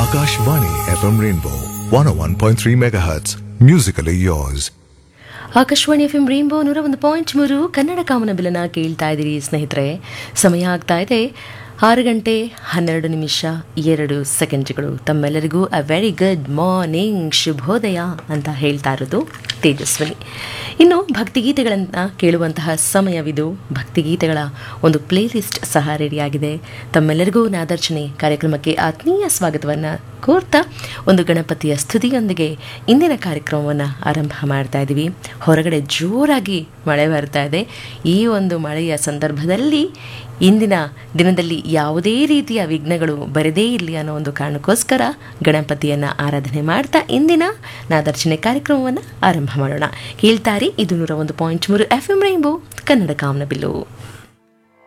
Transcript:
Akashvani FM Rainbow 101.3 MHz. Musically yours. Akashvani F M rainbow ನೂರ ಒಂದು point ಮೂರು ಕನ್ನಡ ಕಾಮನ ಬಿಲನ ಕೇಳ್ತಾ ಇದ್ದೀರಿ ಸ್ನೇಹಿತರೆ ಸಮಯ ಆಗ್ತಾ ಇದೆ ಆರು ಗಂಟೆ ಹನ್ನೆರಡು ನಿಮಿಷ ಎರಡು ಸೆಕೆಂಡ್ಗಳು ತಮ್ಮೆಲ್ಲರಿಗೂ ಅ ವೆರಿ ಗುಡ್ ಮಾರ್ನಿಂಗ್ ಶುಭೋದಯ ಅಂತ ಹೇಳ್ತಾ ಇರೋದು ತೇಜಸ್ವಿನಿ ಇನ್ನು ಭಕ್ತಿಗೀತೆಗಳನ್ನು ಕೇಳುವಂತಹ ಸಮಯವಿದು ಭಕ್ತಿಗೀತೆಗಳ ಒಂದು ಪ್ಲೇ ಲಿಸ್ಟ್ ಸಹ ರೆಡಿಯಾಗಿದೆ ತಮ್ಮೆಲ್ಲರಿಗೂ ನಾದರ್ಶನೆ ಕಾರ್ಯಕ್ರಮಕ್ಕೆ ಆತ್ಮೀಯ ಸ್ವಾಗತವನ್ನು ಕೋರ್ತಾ ಒಂದು ಗಣಪತಿಯ ಸ್ತುತಿಯೊಂದಿಗೆ ಇಂದಿನ ಕಾರ್ಯಕ್ರಮವನ್ನು ಆರಂಭ ಮಾಡ್ತಾ ಇದ್ದೀವಿ ಹೊರಗಡೆ ಜೋರಾಗಿ ಮಳೆ ಬರ್ತಾ ಇದೆ ಈ ಒಂದು ಮಳೆಯ ಸಂದರ್ಭದಲ್ಲಿ ಇಂದಿನ ದಿನದಲ್ಲಿ ಯಾವುದೇ ರೀತಿಯ ವಿಘ್ನಗಳು ಬರದೇ ಇರಲಿ ಅನ್ನೋ ಒಂದು ಕಾರಣಕ್ಕೋಸ್ಕರ ಗಣಪತಿಯನ್ನು ಆರಾಧನೆ ಮಾಡ್ತಾ ಇಂದಿನ ನಾದರ್ಶನೆ ಕಾರ್ಯಕ್ರಮವನ್ನು ಆರಂಭ ಮಾಡೋಣ ಕೇಳ್ತಾರಿ ಇದು ನೂರ ಒಂದು ಪಾಯಿಂಟ್ ಮೂರು ಎಫ್ ಎಂ ರೈಂಬೋ ಕನ್ನಡ ಕಾಮನಬಿಲ್ಲು